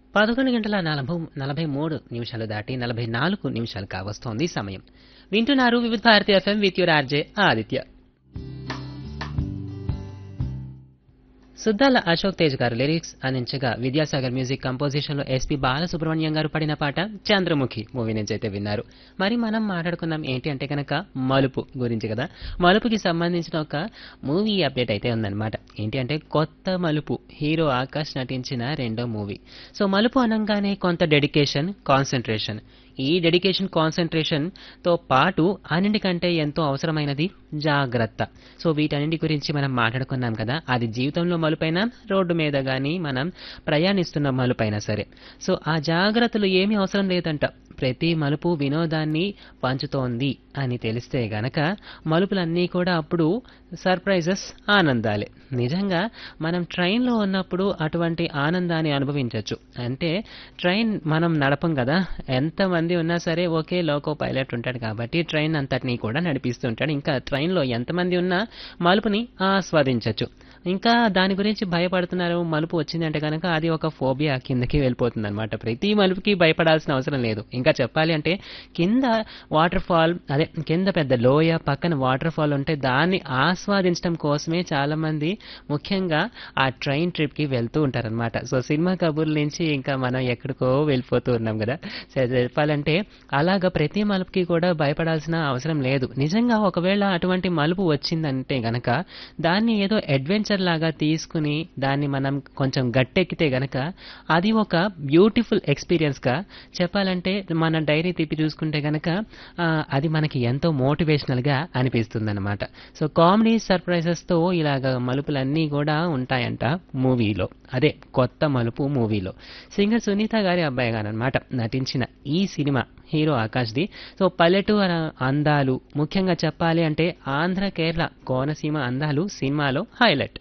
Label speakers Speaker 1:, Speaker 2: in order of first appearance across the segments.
Speaker 1: పదకొండు గంటల నలభై నలభై మూడు నిమిషాలు దాటి నలభై నాలుగు నిమిషాలు కావస్తోంది సమయం వింటున్నారు Vividh Bharati FM with your RJ Aditya Suddala Ashok Tej garu lyrics అందించగా విద్యాసాగర్ మ్యూజిక్ కంపోజిషన్ లో ఎస్పి బాలసుబ్రహ్మణ్యం గారు పడిన పాట చంద్రముఖి మూవీ నుంచి అయితే విన్నారు మరి మనం మాట్లాడుకుందాం ఏంటి అంటే కనుక మలుపు గురించి కదా మలుపుకి సంబంధించిన ఒక మూవీ అప్డేట్ అయితే ఉందన్నమాట ఏంటి అంటే కొత్త మలుపు హీరో ఆకాష్ నటించిన రెండో మూవీ సో మలుపు అనగానే కొంత డెడికేషన్ కాన్సన్ట్రేషన్ ఈ డెడికేషన్ కాన్సన్ట్రేషన్ తో పాటు అన్నింటికంటే ఎంతో అవసరమైనది జాగ్రత్త సో వీటన్నింటి గురించి మనం మాట్లాడుకున్నాం కదా అది జీవితంలో మలుపైనా రోడ్డు మీద కానీ మనం ప్రయాణిస్తున్న మలుపైనా సరే సో ఆ జాగ్రత్తలు ఏమీ అవసరం లేదంట ప్రతి మలుపు వినోదాన్ని పంచుతోంది అని తెలిస్తే గనక మలుపులన్నీ కూడా అప్పుడు సర్ప్రైజెస్ ఆనందాలే నిజంగా మనం ట్రైన్లో ఉన్నప్పుడు అటువంటి ఆనందాన్ని అనుభవించవచ్చు అంటే ట్రైన్ మనం నడపం కదా ఎంతమంది ఉన్నా సరే ఒకే లోకో పైలట్ ఉంటాడు కాబట్టి ట్రైన్ అంతటినీ కూడా నడిపిస్తుంటాడు ఇంకా ట్రైన్లో ఎంతమంది ఉన్నా మలుపుని ఆస్వాదించవచ్చు ఇంకా దాని గురించి భయపడుతున్నారు మలుపు వచ్చిందంటే కనుక అది ఒక ఫోబియా కిందకి వెళ్ళిపోతుంది అనమాట ప్రతి మలుపుకి భయపడాల్సిన అవసరం లేదు ఇంకా చెప్పాలి అంటే కింద వాటర్ ఫాల్ అదే కింద పెద్ద లోయ పక్కన వాటర్ ఫాల్ ఉంటే దాన్ని ఆస్వాదించడం కోసమే చాలా మంది ముఖ్యంగా ఆ ట్రైన్ ట్రిప్ కి వెళ్తూ ఉంటారనమాట సో సినిమా కబుర్ల నుంచి ఇంకా మనం ఎక్కడికో వెళ్ళిపోతూ ఉన్నాం కదా సో చెప్పాలంటే అలాగ ప్రతి మలుపుకి కూడా భయపడాల్సిన అవసరం లేదు నిజంగా ఒకవేళ అటువంటి మలుపు వచ్చిందంటే గనక దాన్ని ఏదో అడ్వెంచర్ లాగా తీసుకుని దాన్ని మనం కొంచెం గట్టెక్కితే గనక అది ఒక బ్యూటిఫుల్ ఎక్స్పీరియన్స్ గా చెప్పాలంటే మన డైరీ తిప్పి చూసుకుంటే గనక ఆ, అది మనకి ఎంతో మోటివేషనల్ గా అనిపిస్తుంది అనమాట సో కామెడీ సర్ప్రైజెస్ తో ఇలాగ మలుపులన్నీ కూడా ఉంటాయంట మూవీలో అదే కొత్త మలుపు మూవీలో సింగర్ సునీత గారి అబ్బాయి గారు అనమాట నటించిన ఈ సినిమా హీరో ఆకాష్ది సో పల్లెటూరు అందాలు ముఖ్యంగా చెప్పాలి అంటే ఆంధ్ర కేరళ కోనసీమ అందాలు సినిమాలో హైలైట్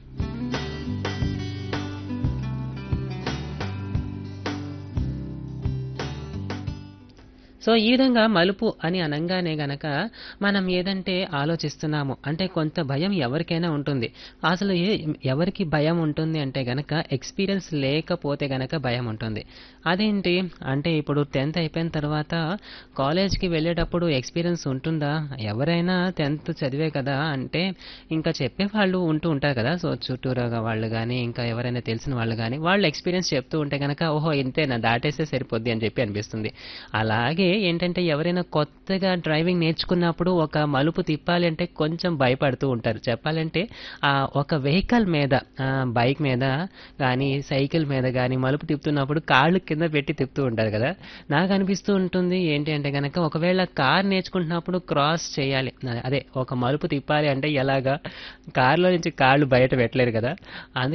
Speaker 1: సో ఈ విధంగా మలుపు అని అనగానే గనక మనం ఏదంటే ఆలోచిస్తున్నాము అంటే కొంత భయం ఎవరికైనా ఉంటుంది అసలు ఏ ఎవరికి భయం ఉంటుంది అంటే గనక ఎక్స్పీరియన్స్ లేకపోతే గనక భయం ఉంటుంది అదేంటి అంటే ఇప్పుడు టెన్త్ అయిపోయిన తర్వాత కాలేజ్కి వెళ్ళేటప్పుడు ఎక్స్పీరియన్స్ ఉంటుందా ఎవరైనా టెన్త్ చదివే కదా అంటే ఇంకా చెప్పే వాళ్ళు ఉంటూ ఉంటారు కదా సో చుట్టూరుగా వాళ్ళు కానీ ఇంకా ఎవరైనా తెలిసిన వాళ్ళు కానీ వాళ్ళు ఎక్స్పీరియన్స్ చెప్తూ ఉంటే కనుక ఓహో ఇంతేనా దాటేస్తే సరిపోద్ది అని చెప్పి అనిపిస్తుంది అలాగే ఏంటంటే ఎవరైనా కొత్తగా డ్రైవింగ్ నేర్చుకున్నప్పుడు ఒక మలుపు తిప్పాలి అంటే కొంచెం భయపడుతూ ఉంటారు చెప్పాలంటే ఆ ఒక వెహికల్ మీద బైక్ మీద కానీ సైకిల్ మీద కానీ మలుపు తిప్పుతున్నప్పుడు కాళ్ళు కింద పెట్టి తిప్పుతూ ఉంటారు కదా నాకు అనిపిస్తూ ఉంటుంది ఏంటి అంటే కనుక ఒకవేళ కార్ నేర్చుకుంటున్నప్పుడు క్రాస్ చేయాలి అదే ఒక మలుపు తిప్పాలి అంటే ఎలాగా కార్లో నుంచి కాళ్ళు బయట పెట్టలేరు కదా అందుకే